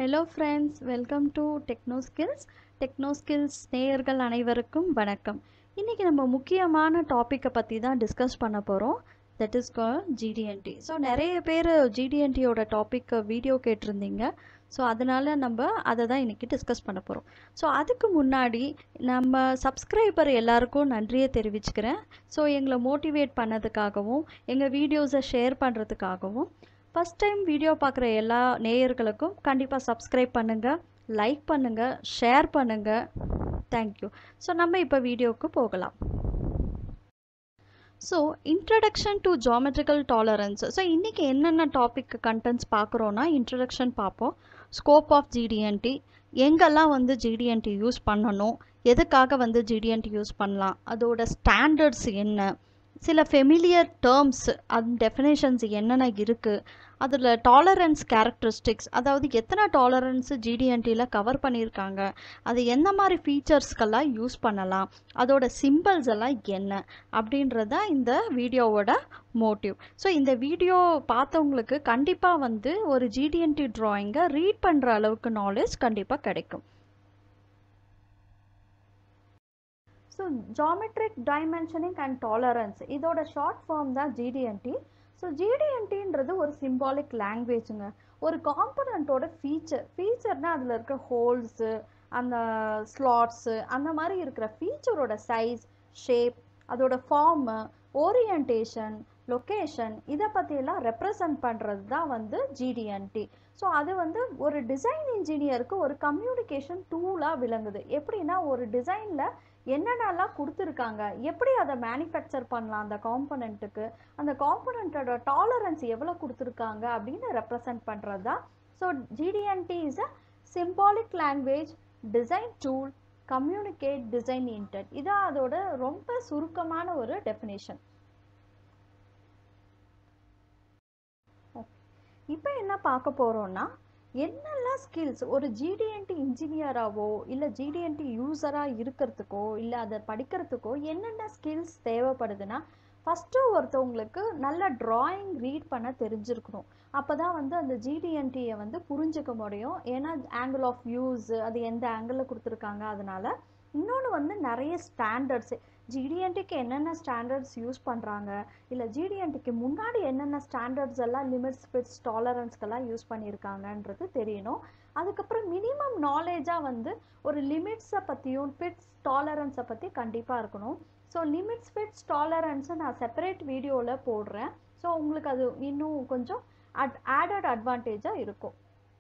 hello friends welcome to techno skills techno skills நேயர்கள் அனைவருக்கும் வணக்கம் இன்றைக்கி நம்ம முக்கியமான டாப்பிக்கை பற்றி தான் டிஸ்கஸ் பண்ண போகிறோம் that is call GD&T so நிறைய பேர் ஜிடிஎன்டியோட டாபிக் வீடியோ கேட்டிருந்தீங்க ஸோ அதனால் நம்ம அதை தான் இன்றைக்கி டிஸ்கஸ் பண்ண போகிறோம் ஸோ அதுக்கு முன்னாடி நம்ம சப்ஸ்கிரைபர் எல்லாருக்கும் நன்றியை தெரிவிச்சுக்கிறேன் ஸோ எங்களை மோட்டிவேட் பண்ணதுக்காகவும் எங்கள் வீடியோஸை ஷேர் பண்ணுறதுக்காகவும் ஃபஸ்ட் டைம் வீடியோ பார்க்குற எல்லா நேயர்களுக்கும் கண்டிப்பாக சப்ஸ்கிரைப் பண்ணுங்கள் லைக் பண்ணுங்கள் ஷேர் பண்ணுங்கள் தேங்க்யூ ஸோ நம்ம இப்போ வீடியோவுக்கு போகலாம் so introduction to geometrical tolerance so இன்றைக்கி என்னென்ன டாபிக் கண்டென்ட்ஸ் பார்க்குறோன்னா இன்ட்ரடக்ஷன் பார்ப்போம் ஸ்கோப் ஆஃப் ஜிடிஎன்டி எங்கெல்லாம் வந்து ஜிடிஎன்டி யூஸ் பண்ணணும் எதுக்காக வந்து ஜிடிஎன்டி யூஸ் பண்ணலாம் அதோட ஸ்டாண்டர்ட்ஸ் என்ன சில ஃபெமிலியர் டேர்ம்ஸ் அண்ட் டெஃபினேஷன்ஸ் என்னென்ன இருக்குது அதில் டாலரன்ஸ் கேரக்டரிஸ்டிக்ஸ் அதாவது எத்தனை டாலரன்ஸ் ஜிடிஎன்டியில் கவர் பண்ணியிருக்காங்க அது எந்த மாதிரி ஃபீச்சர்ஸ்க்கெல்லாம் யூஸ் பண்ணலாம் அதோட சிம்பிள்ஸ் எல்லாம் என்ன அப்படின்றத இந்த வீடியோவோட மோட்டிவ் ஸோ இந்த வீடியோ பார்த்தவங்களுக்கு கண்டிப்பாக வந்து ஒரு ஜிடிஎன்டி ட்ராயிங்கை ரீட் பண்ணுற அளவுக்கு நாலேஜ் கண்டிப்பாக கிடைக்கும் so geometric dimensioning and tolerance இதோட ஷார்ட் ஃபார்ம் தான் ஜிடிஎன்டி ஸோ ஜிடிஎன்டின்றது ஒரு சிம்பாலிக் லாங்குவேஜுங்க ஒரு காம்பனண்ட்டோட ஃபீச்சர் ஃபீச்சர்னால் அதில் இருக்க ஹோல்ஸு அந்த ஸ்லாட்ஸு அந்த மாதிரி இருக்கிற ஃபீச்சரோட சைஸ் ஷேப் அதோட ஃபார்மு ஓரியன்டேஷன் லொக்கேஷன் இதை பற்றியெல்லாம் ரெப்ரசன்ட் பண்ணுறது தான் வந்து ஜிடிஎன்டி ஸோ அது வந்து ஒரு டிசைன் இன்ஜினியருக்கு ஒரு கம்யூனிகேஷன் டூலாக விளங்குது எப்படின்னா ஒரு டிசைனில் என்னென்னலாம் கொடுத்துருக்காங்க எப்படி அதை மேனுஃபேக்சர் பண்ணலாம் அந்த காம்பனண்ட்டுக்கு அந்த காம்பனண்ட்டோட டாலரன்ஸ் எவ்வளோ கொடுத்துருக்காங்க அப்படின்னு ரெப்ரசன்ட் பண்ணுறது தான் so GD&T is a symbolic language design tool communicate design intent இதான் அதோட ரொம்ப சுருக்கமான ஒரு டெஃபினேஷன் இப்போ என்ன பார்க்க போகிறோன்னா என்னெல்லாம் ஸ்கில்ஸ் ஒரு ஜிடிஎன்டி இன்ஜினியராகவோ இல்லை ஜிடிஎன்டி யூஸராக இருக்கிறதுக்கோ இல்லை அதை படிக்கிறதுக்கோ என்னென்ன ஸ்கில்ஸ் தேவைப்படுதுன்னா ஃபஸ்ட்டு ஒருத்தவங்களுக்கு நல்ல ட்ராயிங் ரீட் பண்ண தெரிஞ்சிருக்கணும் அப்போ தான் வந்து அந்த ஜிடிஎன்டியை வந்து புரிஞ்சுக்க முடியும் ஏன்னா ஆங்கிள் ஆஃப் வியூஸ் அது எந்த ஆங்கிளில் கொடுத்துருக்காங்க அதனால் இன்னொன்று வந்து நிறைய ஸ்டாண்டர்ட்ஸு ஜிடிஎன்டிக்கு என்னென்ன ஸ்டாண்டர்ட்ஸ் யூஸ் பண்ணுறாங்க இல்லை ஜிடிஎன்டிக்கு முன்னாடி என்னென்ன ஸ்டாண்டர்ட்ஸ் எல்லாம் லிமிட்ஸ் ஃபிட்ஸ் டாலரன்ஸ்க்கெல்லாம் யூஸ் பண்ணியிருக்காங்கன்றது தெரியணும் அதுக்கப்புறம் மினிமம் நாலேஜாக வந்து ஒரு லிமிட்ஸை பற்றியும் ஃபிட்ஸ் டாலரன்ஸை பற்றி கண்டிப்பாக இருக்கணும் ஸோ லிமிட்ஸ் ஃபிட்ஸ் டாலரன்ஸை நான் செப்பரேட் வீடியோவில் போடுறேன் ஸோ உங்களுக்கு அது இன்னும் கொஞ்சம் அட் ஆடட் அட்வான்டேஜாக இருக்கும்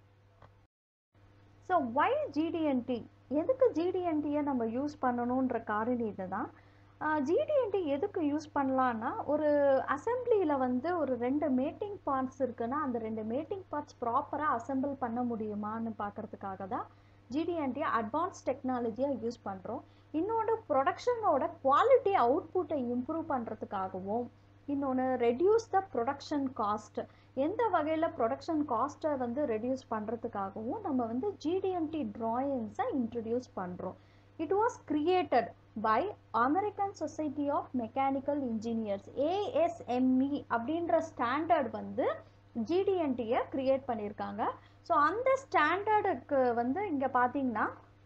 ஸோ ஒய் ஜிடிஎன்டி எதுக்கு ஜிடிஎன்டியை நம்ம யூஸ் பண்ணணுன்ற காரணம் இதுதான் ஜிடிஎன்டி எதுக்கு யூஸ் பண்ணலான்னா ஒரு அசம்பிளியில் வந்து ஒரு ரெண்டு மேட்டிங் பார்ட்ஸ் இருக்குன்னா அந்த ரெண்டு மேட்டிங் பார்ட்ஸ் ப்ராப்பராக அசம்பிள் பண்ண முடியுமான்னு பார்க்குறதுக்காக தான் ஜிடிஎன்டியை அட்வான்ஸ் டெக்னாலஜியாக யூஸ் பண்ணுறோம் இன்னொன்று ப்ரொடக்ஷனோட குவாலிட்டி அவுட்புட்டை இம்ப்ரூவ் பண்ணுறதுக்காகவும் இன்னொன்று ரெடியூஸ் த ப்ரொடக்ஷன் காஸ்ட் எந்த வகையில் ப்ரொடக்ஷன் காஸ்ட்டை வந்து ரெடியூஸ் பண்ணுறதுக்காகவும் நம்ம வந்து ஜிடிஎன்டி ட்ராயிங்ஸை இன்ட்ரடியூஸ் பண்ணுறோம் it was created by American society of mechanical engineers ASME அப்படின்ற ஸ்டாண்டர்ட் வந்து ஜிடிஎன்டியை கிரியேட் பண்ணியிருக்காங்க ஸோ அந்த ஸ்டாண்டர்டுக்கு வந்து இங்கே பார்த்தீங்கன்னா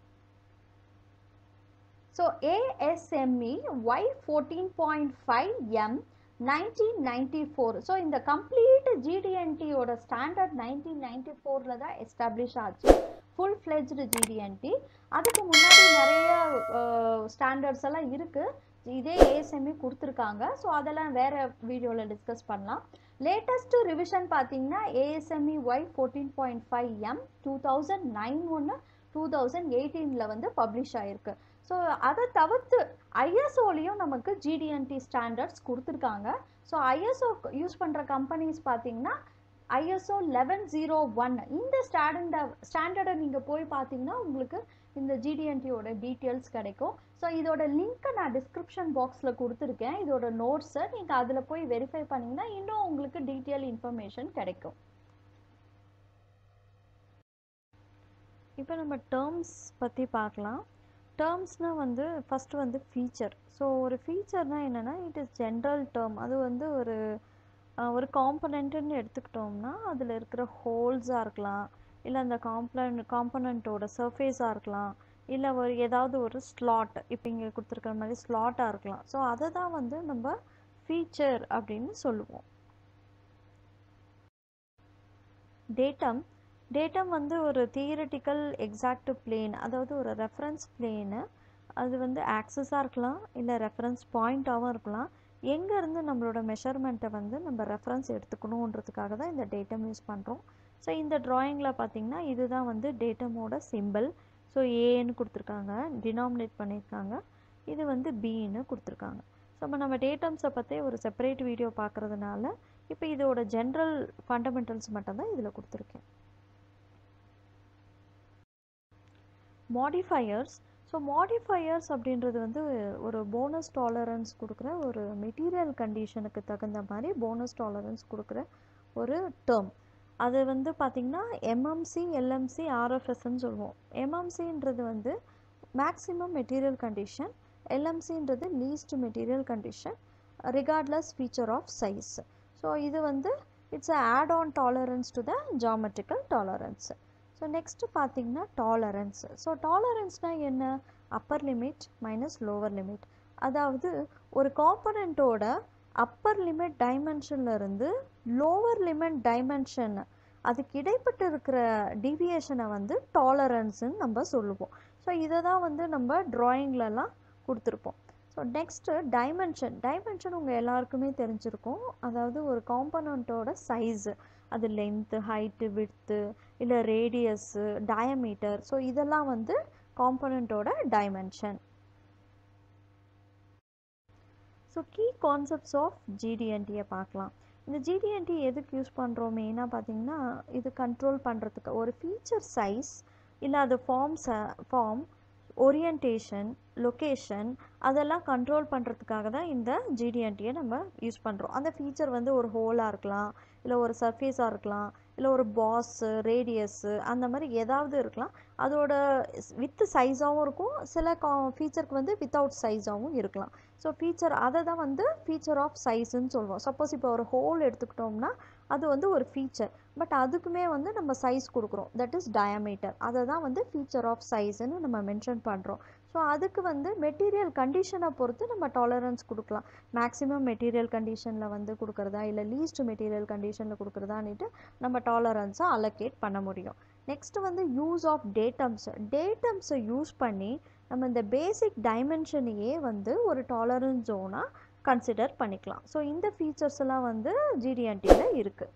so ASME Y fourteen point five M nineteen ninety four so இந்த கம்ப்ளீட் ஜிடிஎன்டியோட ஸ்டாண்டர்ட் நைன்டீன் நைன்டி ஃபோரில் தான் எஸ்டாப்ளிஷ் ஆச்சு ஃபுல் ஃப்ளெஜ்டு ஜிடிஎன்டி அதுக்கு முன்னாடி நிறைய ஸ்டாண்டர்ட்ஸ் எல்லாம் இருக்குது இதே ஏஎஸ்எம்இ கொடுத்துருக்காங்க ஸோ அதெல்லாம் வேறு வீடியோவில் டிஸ்கஸ் பண்ணலாம் லேட்டஸ்ட்டு ரிவிஷன் பார்த்தீங்கன்னா ASME Y fourteen point five M two thousand nine ஒன்று டூ தௌசண்ட் எயிட்டீனில் வந்து பப்ளிஷ் ஆகிருக்கு ஸோ அதை தவிர்த்து ஐஎஸ்ஓலையும் நமக்கு ஜிடிஎன்டி ஸ்டாண்டர்ட்ஸ் கொடுத்துருக்காங்க ஸோ ஐஎஸ்ஓ யூஸ் பண்ணுற கம்பெனிஸ் பார்த்தீங்கன்னா ஐஎஸ்ஓ லெவன் ஜீரோ ஒன் இந்த ஸ்டாண்டர்ட ஸ்டாண்டர்டை நீங்கள் போய் பார்த்தீங்கன்னா உங்களுக்கு இந்த ஜிடிஎன்டியோட டீட்டெயில்ஸ் கிடைக்கும் ஸோ இதோட லிங்க்கை நான் டிஸ்கிரிப்ஷன் பாக்ஸில் கொடுத்துருக்கேன் இதோட நோட்ஸை நீங்கள் அதில் போய் வெரிஃபை பண்ணிங்கன்னா இன்னும் உங்களுக்கு டீட்டெயில் இன்ஃபர்மேஷன் கிடைக்கும் இப்போ நம்ம டேர்ம்ஸ் பற்றி பார்க்கலாம் டேர்ம்ஸ்னால் வந்து ஃபஸ்ட்டு வந்து ஃபீச்சர் ஸோ ஒரு ஃபீச்சர்னால் என்னென்னா இட் இஸ் ஜென்ரல் டேர்ம் அது வந்து ஒரு ஒரு காம்பனண்ட்டுன்னு எடுத்துக்கிட்டோம்னா அதில் இருக்கிற ஹோல்ஸாக இருக்கலாம் இல்லை அந்த காம்பனண்ட் காம்பனண்ட்டோட சர்ஃபேஸாக இருக்கலாம் இல்லை ஒரு ஏதாவது ஒரு ஸ்லாட் இப்போ இங்கே கொடுத்துருக்குற மாதிரி ஸ்லாட்டாக இருக்கலாம் ஸோ அதை தான் வந்து நம்ம ஃபீச்சர் அப்படின்னு சொல்லுவோம் டேட்டம் டேட்டம் வந்து ஒரு தியரட்டிக்கல் எக்ஸாக்ட் பிளேன் அதாவது ஒரு ரெஃபரன்ஸ் பிளேனு அது வந்து ஆக்சஸாக இருக்கலாம் இல்லை ரெஃபரன்ஸ் பாயிண்ட்டாகவும் இருக்கலாம் எங்கேருந்து நம்மளோட மெஷர்மெண்ட்டை வந்து நம்ம ரெஃபரன்ஸ் எடுத்துக்கணுன்றதுக்காக தான் இந்த டேட்டம் யூஸ் பண்ணுறோம் ஸோ இந்த ட்ராயிங்கில் பார்த்தீங்கன்னா இதுதான் வந்து டேட்டமோட சிம்பிள் ஸோ ஏன்னு கொடுத்துருக்காங்க டினாமினேட் பண்ணியிருக்காங்க இது வந்து பின்னு கொடுத்துருக்காங்க ஸோ நம்ம நம்ம டேட்டம்ஸை பற்றி ஒரு செப்பரேட் வீடியோ பார்க்குறதுனால இப்போ இதோட ஜென்ரல் ஃபண்டமெண்டல்ஸ் மட்டும்தான் இதில் கொடுத்துருக்கேன் மாடிஃபையர்ஸ் ஸோ மாடிஃபையர்ஸ் அப்படின்றது வந்து ஒரு போனஸ் டாலரன்ஸ் கொடுக்குற ஒரு மெட்டீரியல் கண்டிஷனுக்கு தகுந்த மாதிரி போனஸ் டாலரன்ஸ் கொடுக்குற ஒரு டேர்ம் அது வந்து பார்த்திங்கன்னா எம்எம்சி எல்எம்சி ஆர்எஃப்எஸ்ன்னு சொல்லுவோம் எம்எம்சின்றது வந்து மேக்ஸிமம் மெட்டீரியல் கண்டிஷன் எல்எம்சின்றது least material condition regardless feature of size so இது வந்து it's a add on tolerance to the geometrical tolerance so next பார்த்தீங்கன்னா டாலரன்ஸ் ஸோ டாலரன்ஸ்னால் என்ன upper limit minus lower limit அதாவது ஒரு காம்பனண்ட்டோட அப்பர் லிமிட் டைமென்ஷன்லேருந்து லோவர் லிமிட் டைமென்ஷன் அதுக்கு இடைப்பட்டு இருக்கிற டிவியேஷனை வந்து டாலரன்ஸ்ன்னு நம்ம சொல்லுவோம் ஸோ இதை தான் வந்து நம்ம ட்ராயிங்லலாம் கொடுத்துருப்போம் ஸோ நெக்ஸ்ட்டு டைமென்ஷன் டைமென்ஷன் உங்கள் எல்லாருக்குமே தெரிஞ்சிருக்கும் அதாவது ஒரு காம்பனண்ட்டோட சைஸு அது லென்த்து ஹைட்டு விட்த்து இல்லை ரேடியஸ்ஸு டயமீட்டர் ஸோ இதெல்லாம் வந்து காம்பனண்ட்டோட dimension so key concepts of ஜிடிஎன்டியை பார்க்கலாம் இந்த ஜிடிஎன்டி எதுக்கு யூஸ் பண்ணுறோம் மெயினாக பார்த்தீங்கன்னா இது கண்ட்ரோல் பண்ணுறதுக்கு ஒரு ஃபீச்சர் சைஸ் இல்லை அது ஃபார்ம்ஸ் ஃபார்ம் ஓரியன்டேஷன் லொக்கேஷன் அதெல்லாம் கண்ட்ரோல் பண்ணுறதுக்காக தான் இந்த ஜிடிஎன்டியை நம்ம யூஸ் பண்ணுறோம் அந்த ஃபீச்சர் வந்து ஒரு ஹோலாக இருக்கலாம் இல்லை ஒரு சர்ஃபேஸாக இருக்கலாம் இல்லை ஒரு பாஸு ரேடியஸ்ஸு அந்த மாதிரி ஏதாவது இருக்கலாம் அதோட வித் சைஸாகவும் இருக்கும் சில கா ஃபீச்சருக்கு வந்து வித்தவுட் சைஸாகவும் இருக்கலாம் ஸோ ஃபீச்சர் அதை தான் வந்து ஃபீச்சர் ஆஃப் சைஸுன்னு சொல்லுவோம் சப்போஸ் இப்போ ஒரு ஹோல் எடுத்துக்கிட்டோம்னா அது வந்து ஒரு ஃபீச்சர் பட் அதுக்குமே வந்து நம்ம சைஸ் கொடுக்குறோம் தட் இஸ் டயமீட்டர் அதை தான் வந்து ஃபீச்சர் ஆஃப் சைஸ்ன்னு நம்ம மென்ஷன் பண்ணுறோம் ஸோ அதுக்கு வந்து மெட்டீரியல் கண்டிஷனை பொறுத்து நம்ம டாலரன்ஸ் கொடுக்கலாம் மேக்ஸிமம் மெட்டீரியல் கண்டிஷனில் வந்து கொடுக்குறதா இல்லை லீஸ்ட் மெட்டீரியல் கண்டிஷனில் கொடுக்குறதான்னுட்டு நம்ம டாலரன்ஸை அலோகேட் பண்ண முடியும் நெக்ஸ்ட் வந்து யூஸ் ஆஃப் டேட்டம்ஸ் டேட்டம்ஸை யூஸ் பண்ணி நம்ம இந்த பேசிக் டைமென்ஷனையே வந்து ஒரு டாலரன்ஸ் ஜோனாக கன்சிடர் பண்ணிக்கலாம் ஸோ இந்த ஃபீச்சர்ஸ் எல்லாம் வந்து ஜிடிஎன்டியில் இருக்குது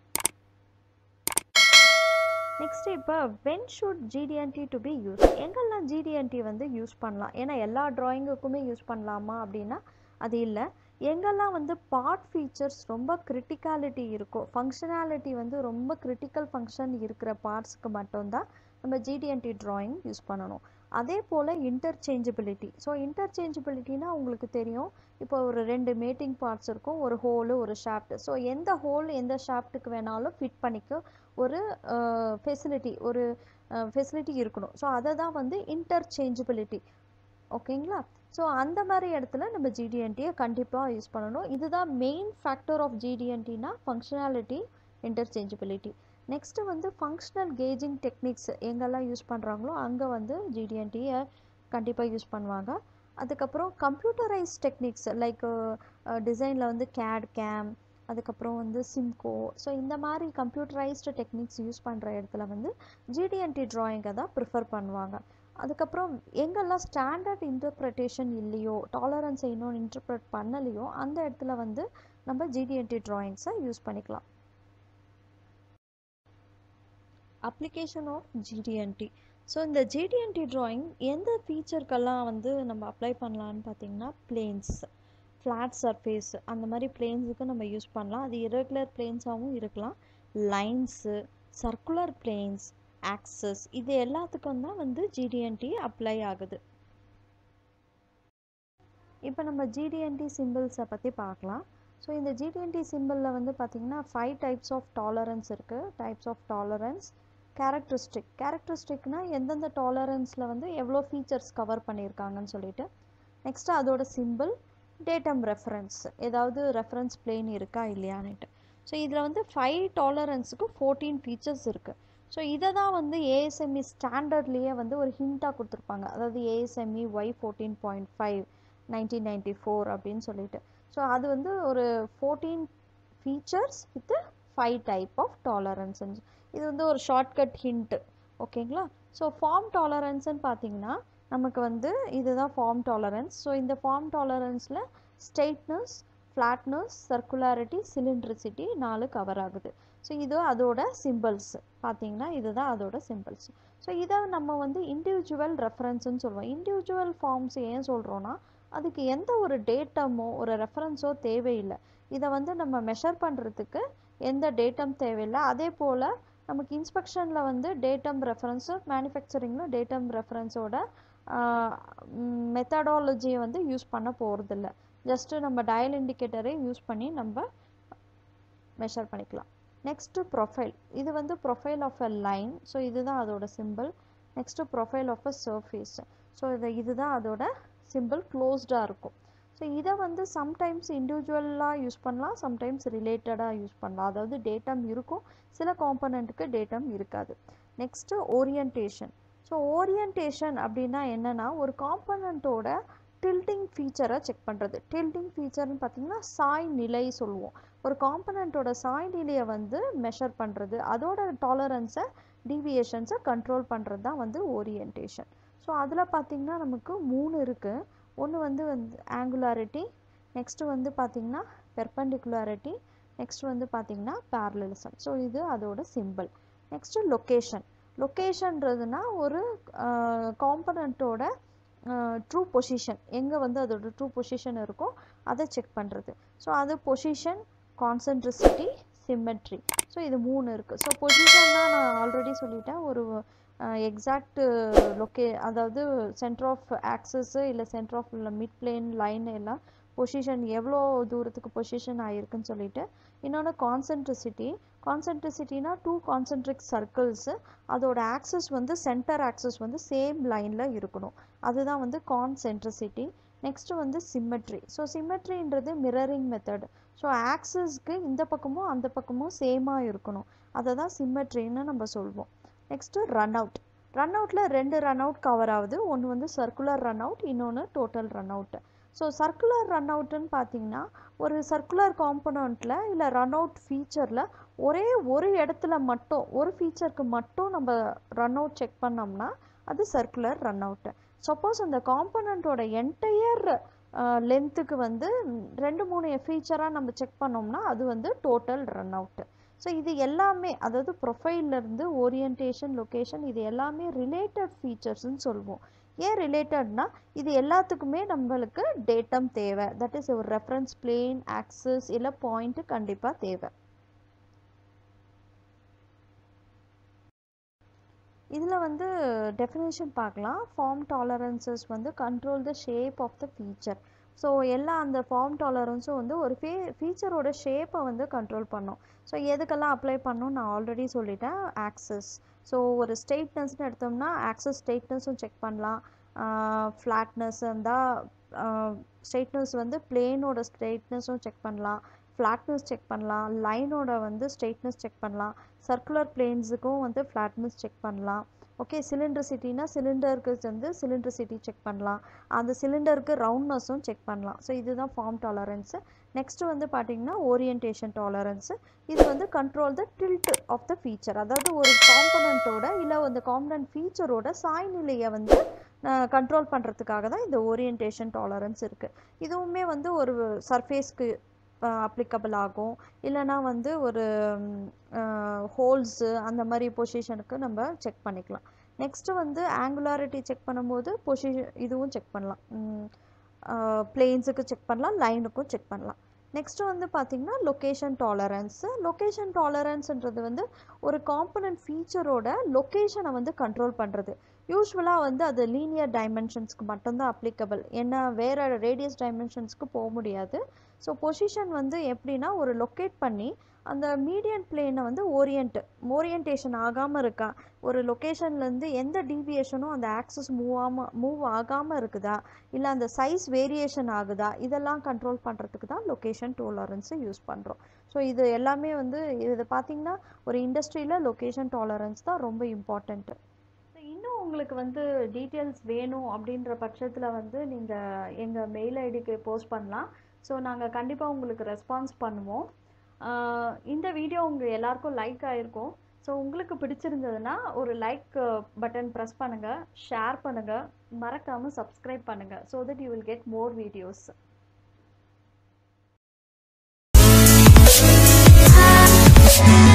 நெக்ஸ்ட் இப்போ when should GD&T to be use எங்கெல்லாம் ஜிடிஎன்டி வந்து யூஸ் பண்ணலாம் ஏன்னா எல்லா ட்ராயிங்குக்குமே யூஸ் பண்ணலாமா அப்படின்னா அது இல்லை எங்கெல்லாம் வந்து பார்ட் ஃபீச்சர்ஸ் ரொம்ப கிரிட்டிகாலிட்டி இருக்கோ ஃபங்க்ஷனாலிட்டி வந்து ரொம்ப கிரிட்டிக்கல் ஃபங்க்ஷன் இருக்கிற பார்ட்ஸ்க்கு மட்டும்தான் நம்ம ஜிடிஎன்டி ட்ராயிங் யூஸ் பண்ணணும் அதே போல் இன்டர்சேஞ்சபிலிட்டி ஸோ இன்டர்சேஞ்சபிலிட்டினா உங்களுக்கு தெரியும் இப்போ ஒரு ரெண்டு மேட்டிங் பார்ட்ஸ் இருக்கும் ஒரு ஹோலு ஒரு ஷாஃப்ட் ஸோ எந்த ஹோல் எந்த ஷாஃப்ட்டுக்கு வேணாலும் ஃபிட் பண்ணிக்க ஒரு ஃபெசிலிட்டி ஒரு ஃபெசிலிட்டி இருக்கணும் ஸோ அதை தான் வந்து இன்டர்சேஞ்சபிலிட்டி ஓகேங்களா ஸோ அந்த மாதிரி இடத்துல நம்ம ஜிடிஎன்டியை கண்டிப்பாக யூஸ் பண்ணணும் இதுதான் மெயின் ஃபேக்டர் ஆஃப் ஜிடிஎன்டினா ஃபங்க்ஷனாலிட்டி இன்டர்சேஞ்சபிலிட்டி நெக்ஸ்ட்டு வந்து ஃபங்க்ஷனல் கேஜிங் டெக்னிக்ஸ் எங்கெல்லாம் யூஸ் பண்ணுறாங்களோ அங்கே வந்து ஜிடிஎன்டியை கண்டிப்பாக யூஸ் பண்ணுவாங்க அதுக்கப்புறம் கம்ப்யூட்டரைஸ் டெக்னிக்ஸ் லைக் டிசைனில் வந்து கேட் கேம் அதுக்கப்புறம் வந்து சிம்கோ ஸோ இந்த மாதிரி கம்ப்யூட்டரைஸ்டு டெக்னிக்ஸ் யூஸ் பண்ணுற இடத்துல வந்து ஜிடிஎன்டி ட்ராயிங்கை தான் ப்ரிஃபர் பண்ணுவாங்க அதுக்கப்புறம் எங்கெல்லாம் ஸ்டாண்டர்ட் இன்டர்ப்ரிட்டேஷன் இல்லையோ டாலரன்ஸை இன்னும் இன்டர்ப்ரெட் பண்ணலையோ அந்த இடத்துல வந்து நம்ம ஜிடிஎன்டி ட்ராயிங்ஸை யூஸ் பண்ணிக்கலாம் அப்ளிகேஷன் ஆஃப் ஜிடிஎன்டி ஸோ இந்த ஜிடிஎன்டி ட்ராயிங் எந்த ஃபீச்சருக்கெல்லாம் வந்து நம்ம அப்ளை பண்ணலான்னு பார்த்தீங்கன்னா பிளேன்ஸ் ஃப்ளாட் சர்ஃபேஸ் அந்த மாதிரி பிளேன்ஸுக்கு நம்ம யூஸ் பண்ணலாம் அது இரகுலர் பிளேன்ஸாகவும் இருக்கலாம் லைன்ஸு சர்க்குலர் பிளேன்ஸ் ஆக்சஸ் இது எல்லாத்துக்கும் தான் வந்து ஜிடிஎன்டி அப்ளை ஆகுது இப்போ நம்ம ஜிடிஎன்டி சிம்பிள்ஸை பற்றி பார்க்கலாம் ஸோ இந்த ஜிடிஎன்டி சிம்பிளில் வந்து பார்த்திங்கன்னா ஃபைவ் டைப்ஸ் ஆஃப் டாலரன்ஸ் இருக்குது டைப்ஸ் ஆஃப் டாலரன்ஸ் கேரக்டரிஸ்டிக் கேரக்டரிஸ்டிக்னா எந்தெந்த டாலரன்ஸில் வந்து எவ்வளோ ஃபீச்சர்ஸ் கவர் பண்ணியிருக்காங்கன்னு சொல்லிட்டு நெக்ஸ்ட்டு அதோட சிம்பிள் டேட்டம் ரெஃபரன்ஸ் ஏதாவது ரெஃபரன்ஸ் பிளேன் இருக்கா இல்லையான்னுட்டு ஸோ இதில் வந்து ஃபைவ் டாலரன்ஸுக்கு ஃபோர்டீன் ஃபீச்சர்ஸ் இருக்குது ஸோ இதை தான் வந்து ஏஎஸ்எம்இ ஸ்டாண்டர்ட்லேயே வந்து ஒரு ஹிண்ட்டாக கொடுத்துருப்பாங்க அதாவது ASME Y fourteen point five nineteen ninety four அப்படின்னு சொல்லிட்டு ஸோ அது வந்து ஒரு fourteen features with five type of tolerance இது வந்து ஒரு ஷார்ட்கட் ஹிண்ட்டு ஓகேங்களா ஸோ ஃபார்ம் டாலரன்ஸ்னு பார்த்தீங்கன்னா நமக்கு வந்து இதுதான் ஃபார்ம் டாலரன்ஸ் ஸோ இந்த ஃபார்ம் டாலரன்ஸில் ஸ்ட்ரெயிட்னஸ் ஃப்ளாட்னஸ் சர்க்குலாரிட்டி சிலிண்ட்ரிசிட்டி நாலு கவர் ஆகுது ஸோ இது அதோட சிம்பிள்ஸ் பார்த்தீங்கன்னா இதுதான் அதோட சிம்பிள்ஸ் ஸோ இதை நம்ம வந்து இண்டிவிஜுவல் ரெஃபரன்ஸ்னு சொல்லுவோம் இண்டிவிஜுவல் ஃபார்ம்ஸ் ஏன் சொல்கிறோன்னா அதுக்கு எந்த ஒரு டேட்டமோ ஒரு ரெஃபரன்ஸோ தேவையில்லை இதை வந்து நம்ம மெஷர் பண்ணுறதுக்கு எந்த டேட்டம் தேவையில்லை அதே போல் நமக்கு இன்ஸ்பெக்ஷனில் வந்து டேட்டம் ரெஃபரன்ஸு மேனுஃபேக்சரிங்கில் டேட்டம் ரெஃபரன்ஸோட மெத்தடாலஜியை வந்து யூஸ் பண்ண போகிறதில்ல ஜஸ்ட்டு நம்ம டயல் இண்டிகேட்டரே யூஸ் பண்ணி நம்ம மெஷர் பண்ணிக்கலாம் நெக்ஸ்ட்டு ப்ரொஃபைல் இது வந்து profile of a line so இதுதான் அதோட simple next profile of a surface so இது இதுதான் அதோட சிம்பிள் க்ளோஸ்டாக இருக்கும் ஸோ இதை வந்து சம்டைம்ஸ் இண்டிவிஜுவலாக யூஸ் பண்ணலாம் சம்டைம்ஸ் ரிலேட்டடாக யூஸ் பண்ணலாம் அதாவது டேட்டம் இருக்கும் சில காம்பனண்ட்டுக்கு டேட்டம் இருக்காது நெக்ஸ்ட்டு ஓரியன்டேஷன் ஸோ ஓரியன்டேஷன் அப்படின்னா என்னென்னா ஒரு காம்பனண்ட்டோட டில்டிங் ஃபீச்சரை செக் பண்ணுறது டில்டிங் ஃபீச்சர்னு பார்த்தீங்கன்னா சாய் நிலை சொல்லுவோம் ஒரு காம்பனண்ட்டோட சாய் நிலையை வந்து மெஷர் பண்ணுறது அதோட டாலரன்ஸை டீவியேஷன்ஸை கண்ட்ரோல் பண்ணுறது தான் வந்து ஓரியன்டேஷன் ஸோ அதில் பார்த்திங்கன்னா நமக்கு மூணு இருக்குது ஒன்று வந்து வந்து ஆங்குலாரிட்டி நெக்ஸ்ட்டு வந்து பார்த்திங்கன்னா பெர்பண்டிகுலாரிட்டி நெக்ஸ்ட் வந்து பார்த்திங்கன்னா பேரலிசம் ஸோ இது அதோட சிம்பிள் நெக்ஸ்ட்டு லொக்கேஷன் லொக்கேஷன்றதுனா ஒரு காம்பனண்ட்டோட ட்ரூ பொசிஷன் எங்கே வந்து அதோட ட்ரூ பொசிஷன் இருக்கோ அதை செக் பண்ணுறது ஸோ அது பொசிஷன் கான்சன்ட்ரிசிட்டி சிமெட்ரி ஸோ இது மூணு இருக்குது ஸோ பொசிஷன்னா நான் ஆல்ரெடி சொல்லிட்டேன் ஒரு எக்ஸாக்ட் லொக்கே அதாவது சென்டர் ஆஃப் ஆக்சஸ்ஸு இல்லை centre of mid plane line எல்லாம் பொசிஷன் எவ்வளோ தூரத்துக்கு பொசிஷன் ஆகிருக்குன்னு சொல்லிட்டு இன்னொன்று கான்சென்ட்ரிசிட்டி கான்சென்ட்ரிசிட்டினா டூ கான்சென்ட்ரிக் சர்க்கிள்ஸு அதோட ஆக்சஸ் வந்து சென்டர் ஆக்சஸ் வந்து சேம் லைனில் இருக்கணும் அதுதான் வந்து கான்சென்ட்ரிசிட்டி நெக்ஸ்ட்டு வந்து சிம்மெட்ரி ஸோ சிம்மெட்ரின்றது மிரரிங் மெத்தட் ஸோ ஆக்சஸ்க்கு இந்த பக்கமும் அந்த பக்கமும் சேமாக இருக்கணும் அதை தான் சிம்மெட்ரின்னு நம்ம சொல்வோம் நெக்ஸ்ட்டு ரன் அவுட் ரன் அவுட்டில் ரெண்டு ரன் அவுட் கவர் ஆகுது ஒன்று வந்து சர்க்குலர் ரன் அவுட் இன்னொன்று total run out so circular run அவுட்டுன்னு பார்த்தீங்கன்னா ஒரு சர்க்குலர் காம்பனண்ட்டில் இல்லை ரன் அவுட் ஃபீச்சரில் ஒரே ஒரு இடத்துல மட்டும் ஒரு ஃபீச்சருக்கு மட்டும் நம்ம ரன் அவுட் செக் பண்ணோம்னா அது சர்க்குலர் ரன் அவுட்டு சப்போஸ் அந்த காம்பனண்ட்டோட என்டையர் லென்த்துக்கு வந்து ரெண்டு மூணு ஃபீச்சராக நம்ம செக் பண்ணோம்னா அது வந்து டோட்டல் ரன் அவுட்டு ஸோ இது எல்லாமே அதாவது ப்ரொஃபைல்லேருந்து ஓரியன்டேஷன் லொக்கேஷன் இது எல்லாமே ரிலேட்டட் ஃபீச்சர்ஸ்னு சொல்லுவோம் ஏன் ரிலேட்டட்னா இது எல்லாத்துக்குமே நம்மளுக்கு டேட்டம் தேவை தட் இஸ் ஒரு ரெஃபரன்ஸ் பிளேன் ஆக்சஸ் இல்லை பாயிண்ட்டு கண்டிப்பாக தேவை இதில் வந்து டெஃபினேஷன் பார்க்கலாம் ஃபார்ம் டாலரன்சஸ் வந்து control the shape of the feature so எல்லா அந்த ஃபார்ம் டாலரன்ஸும் வந்து ஒரு ஃபீ ஃபீச்சரோட ஷேப்பை வந்து கண்ட்ரோல் பண்ணும் ஸோ எதுக்கெல்லாம் அப்ளை பண்ணும் நான் ஆல்ரெடி சொல்லிட்டேன் ஆக்சஸ் ஸோ ஒரு ஸ்ட்ரெயிட்னஸ்னு எடுத்தோம்னா ஆக்சஸ் ஸ்ட்ரெயிட்னஸும் செக் பண்ணலாம் ஃப்ளாட்னஸ் இருந்தால் ஸ்ட்ரெயிட்னஸ் வந்து பிளேனோட ஸ்ட்ரெயிட்னஸும் செக் பண்ணலாம் ஃப்ளாட்னஸ் செக் பண்ணலாம் லைனோட வந்து ஸ்ட்ரெயிட்னஸ் செக் பண்ணலாம் சர்க்குலர் பிளேன்ஸுக்கும் வந்து ஃப்ளாட்னஸ் செக் பண்ணலாம் ஓகே சிலிண்ட்ரிசிட்டினா சிலிண்டருக்கு வந்து சிலிண்ட்ரிசிட்டி செக் பண்ணலாம் அந்த சிலிண்டருக்கு ரவுண்ட்னஸும் செக் பண்ணலாம் ஸோ இதுதான் ஃபார்ம் டாலரன்ஸு நெக்ஸ்ட்டு வந்து பார்த்திங்கன்னா ஓரியன்டேஷன் டாலரன்ஸு இது வந்து control the tilt of the feature அதாவது ஒரு காம்பனண்ட்டோட இல்லை அந்த காம்பனண்ட் ஃபீச்சரோட சாய்நிலையை வந்து கண்ட்ரோல் பண்ணுறதுக்காக தான் இந்த ஓரியன்டேஷன் டாலரன்ஸ் இருக்குது இதுவுமே வந்து ஒரு சர்ஃபேஸ்க்கு அப்ளிகபிள் ஆகும் இல்லைனா வந்து ஒரு ஹோல்ஸு அந்த மாதிரி பொசிஷனுக்கு நம்ம செக் பண்ணிக்கலாம் நெக்ஸ்ட்டு வந்து ஆங்குலாரிட்டி செக் பண்ணும்போது பொசிஷன் இதுவும் செக் பண்ணலாம் பிளேன்ஸுக்கு செக் பண்ணலாம் லைனுக்கும் செக் பண்ணலாம் நெக்ஸ்ட்டு வந்து பார்த்திங்கன்னா லொக்கேஷன் டாலரன்ஸு லொக்கேஷன் டாலரன்ஸ்ன்றது வந்து ஒரு காம்பனண்ட் ஃபீச்சரோட லொக்கேஷனை வந்து கண்ட்ரோல் பண்ணுறது யூஸ்வலாக வந்து அது லீனியர் டைமென்ஷன்ஸ்க்கு மட்டும்தான் அப்ளிகபிள் ஏன்னா வேறு ரேடியஸ் டைமென்ஷன்ஸ்க்கு போக முடியாது ஸோ பொசிஷன் வந்து எப்படின்னா ஒரு லொக்கேட் பண்ணி அந்த மீடியன் பிளேனை வந்து ஓரியன்ட் ஓரியன்டேஷன் ஆகாமல் இருக்கா ஒரு லொக்கேஷன்லேருந்து எந்த டீவியேஷனும் அந்த ஆக்சஸ் மூவ் ஆகாமல் மூவ் ஆகாமல் இருக்குதா இல்லை அந்த சைஸ் வேரியேஷன் ஆகுதா இதெல்லாம் கண்ட்ரோல் பண்ணுறதுக்கு தான் லொக்கேஷன் டாலரன்ஸை யூஸ் பண்ணுறோம் ஸோ இது எல்லாமே வந்து இது பார்த்தீங்கன்னா ஒரு இண்டஸ்ட்ரியில் லொக்கேஷன் டாலரன்ஸ் தான் ரொம்ப இம்பார்ட்டண்ட்டு இன்னும் உங்களுக்கு வந்து டீட்டெயில்ஸ் வேணும் அப்படின்ற பட்சத்தில் வந்து நீங்கள் எங்கள் மெயில் ஐடிக்கு போஸ்ட் பண்ணலாம் ஸோ நாங்கள் கண்டிப்பாக உங்களுக்கு ரெஸ்பான்ஸ் பண்ணுவோம் ஆஹ் இந்த வீடியோ உங்கள் எல்லாருக்கும் லைக் ஆகிருக்கும் ஸோ உங்களுக்கு பிடிச்சிருந்ததுன்னா ஒரு லைக் பட்டன் ப்ரெஸ் பண்ணுங்கள் ஷேர் பண்ணுங்கள் மறக்காமல் சப்ஸ்கிரைப் பண்ணுங்கள் so that you will get more videos Thank